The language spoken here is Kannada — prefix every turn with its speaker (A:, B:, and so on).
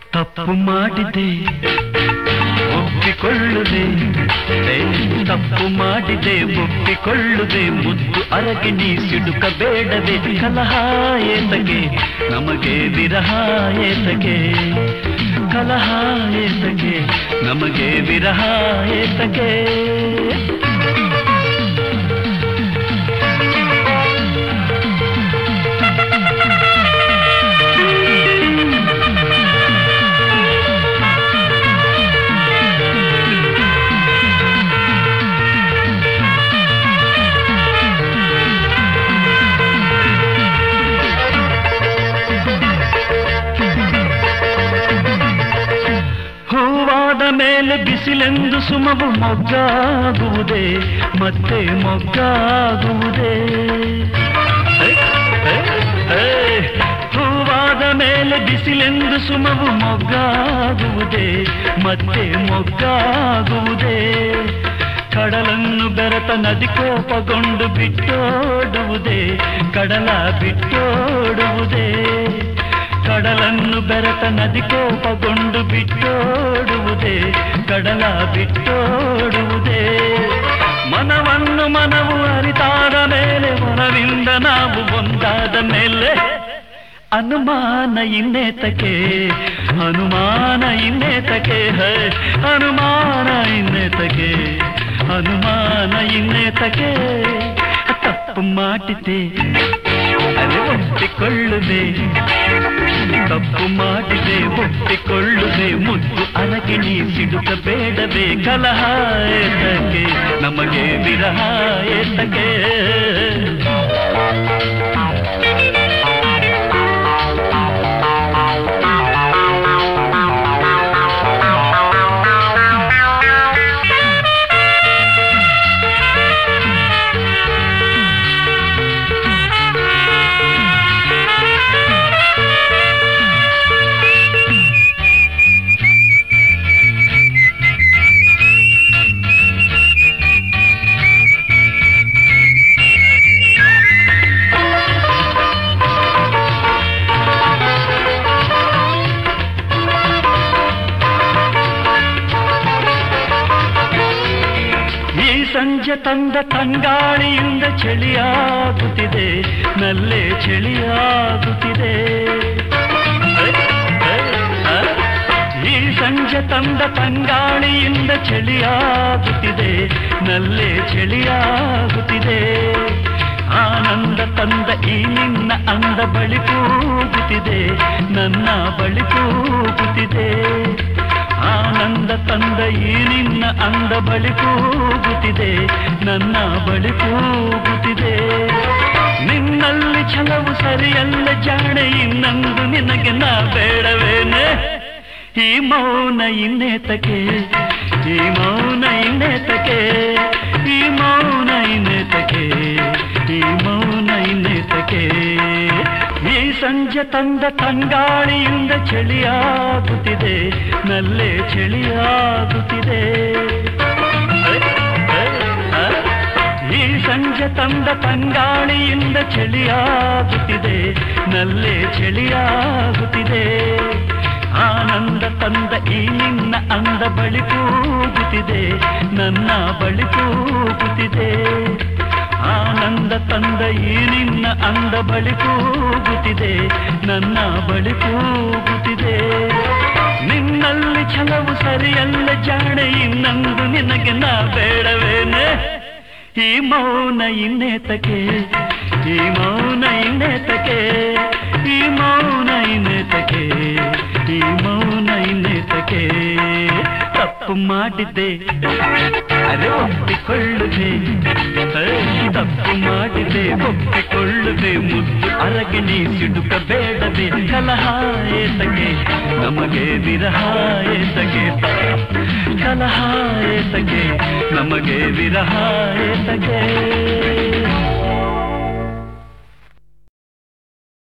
A: ತಪ್ಪು ಮಾಡಿದೆ ಒಪ್ಪಿಕೊಳ್ಳುವೆ ಏ, ತಪ್ಪು ಮಾಡಿದೆ ಒಪ್ಪಿಕೊಳ್ಳುವೆ ಮುದ್ದು ಅರಗಿಣಿ ಸಿಡುಕಬೇಡದೆ ಕಲಹ ಏತಗೆ ನಮಗೆ ವಿರಹ ಏತಗೆ ಕಲಹ ಏತಗೆ ನಮಗೆ ವಿರಹ ಏತಗೆ ಹೂವಾದ ಮೇಲೆ ಬಿಸಿಲೆಂದು ಸುಮವು ಮೊಗ್ಗಾಗುವುದೇ ಮತ್ತೆ ಮೊಗ್ಗಾಗುವುದೇ ಏ, ಏ, ಏ, ಹೂವಾದ ಮೇಲೆ ಬಿಸಿಲೆಂದು ಸುಮವು ಮೊಗ್ಗಾಗುವುದೇ ಮತ್ತೆ ಮೊಗ್ಗಾಗುವುದೇ ಕಡಲನ್ನು ಬೆರೆತ ನದಿ ಕೋಪಗೊಂಡು ಬಿಟ್ಟೋಡುವುದೇ ಕಡಲ ಬಿಟ್ಟೋಡುವುದೇ ಕಡಲನ್ನು ಬೆರೆತ ನದಿ ಕೋಪಗೊಂಡು ಬಿಟ್ಟೋಡುವುದೇ ಕಡಲ ಬಿಟ್ಟೋಡುವುದೇ ಮನವನ್ನು ಮನವು ಅರಿತಾದ ಮೇಲೆ ಮನವಿಂದ ನಾವು ಒಂದಾದ ಮೇಲೆ ಅನುಮಾನ ಇನ್ನೇತಕ್ಕೆ ಅನುಮಾನ ಇನ್ನೇತಕ್ಕೆ ಹೇ ಅನುಮಾನ ಇನ್ನೇತಕ್ಕೆ ಅನುಮಾನ ಇನ್ನೇತಕ್ಕೆ ತಪ್ಪು ಮಾಡಿದೆ ಅದು ಒಪ್ಪಿಕೊಳ್ಳುವೆ ತಪ್ಪು ಮಾಡಿದೆ ಒಪ್ಪಿಕೊಳ್ಳುವೆ ಮುದ್ದು ಅರಗಿಣಿ ಸಿಡುಕ ಬೇಡವೇ ಕಲಹ ಏತಕ್ಕೆ ನಮಗೆ ವಿರಹ ಏತಕ್ಕೆ ಈ ಸಂಜೆ ತಂದ ತಂಗಾಳಿಯಿಂದ ಚಳಿಯಾಗುತ್ತಿದೆ ನಲ್ಲೇ ಚಳಿಯಾಗುತ್ತಿದೆ ಏ, ಏ, ಆ? ಈ ಸಂಜೆ ತಂದ ತಂಗಾಳಿಯಿಂದ ಚಳಿಯಾಗುತ್ತಿದೆ ನಲ್ಲೇ ಚಳಿಯಾಗುತ್ತಿದೆ ಆನಂದ ತಂದ ಈ ನಿನ್ನ ಅಂದ ಬಳಿ ಕೂಗುತ್ತಿದೆ ನನ್ನ ಬಳಿ ಕೂಗುತ್ತಿದೆ ಆನಂದ ತಂದ ಈ ನಿನ್ನ ಅಂದ ಬಳಿ ಕೂಗುತ್ತಿದೆ ನನ್ನ ಬಳಿ ಕೂಗುತ್ತಿದೆ ನಿನ್ನಲ್ಲಿ ಛಲವು ಸರಿಯಲ್ಲ ಜಾಣೆ ಇನ್ನಂದು ನಿನಗೆ ನಾ ಬೇಡವೇನೆ ಈ ಮೌನ ಇನ್ನೇತಕ್ಕೆ ಈ ಮೌನ ಇನ್ನೇತಕ್ಕೆ ಈ ಮೌನ ಇನ್ನೇತಕ್ಕೆ ಈ ಮೌನ ಇನ್ನೇತಕ್ಕೆ ಈ ಸಂಜೆ ತಂದ ತಂಗಾಳಿಯಿಂದ ಚಳಿಯಾಗುತ್ತಿದೆ ನಲ್ಲೇ ಚಳಿಯಾಗುತ್ತಿದೆ ಏ, ಏ, ಆ? ಈ ಸಂಜೆ ತಂದ ತಂಗಾಳಿಯಿಂದ ಚಳಿಯಾಗುತ್ತಿದೆ ನಲ್ಲೇ ಚಳಿಯಾಗುತ್ತಿದೆ ಆನಂದ ತಂದ ಈ ನಿನ್ನ ಅಂದ ಬಳಿ ಕೂಗುತ್ತಿದೆ ನನ್ನ ಬಳಿ ಕೂಗುತ್ತಿದೆ ಆನಂದ ತಂದ ಈ ನಿನ್ನ ಅಂದ ಬಳಿ ಕೂಗುತ್ತಿದೆ ನನ್ನ ಬಳಿ ಕೂಗುತ್ತಿದೆ ನಿನ್ನಲ್ಲಿ ಛಲವು ಸರಿಯಲ್ಲ ಜಾಣೆ ಇನ್ನಂದು ನಿನಗೆ ನಾ ಬೇಡವೇನೆ ಈ ಮೌನ ಇನ್ನೇತಕ್ಕೆ ಈ ಮೌನ ಇನ್ನೇತಕ್ಕೆ ಈ ಮೌನ ಇನ್ನೇತಕ್ಕೆ ಈ ಮೌನ ಇನ್ನೇತಕ್ಕೆ ತಪ್ಪು ಮಾಡಿದ್ದೆ ಅರೆ ಒಪ್ಪಿಕೊಳ್ಳುವೆ ಏ, ತಪ್ಪು ಮಾಡಿದೆ ಒಪ್ಪಿಕೊಳ್ಳುವೆ ಮುದ್ದು ಅರಗಿಣಿ ಸಿಡುಕ ಬೇಡದೆ ಕಲಹ ಏತಗೆ ನಮಗೆ ವಿರಹ ಏತಗೆ ಕಲಹ ಏತಗೆ ನಮಗೆ ವಿರಹ ಏತಗೆ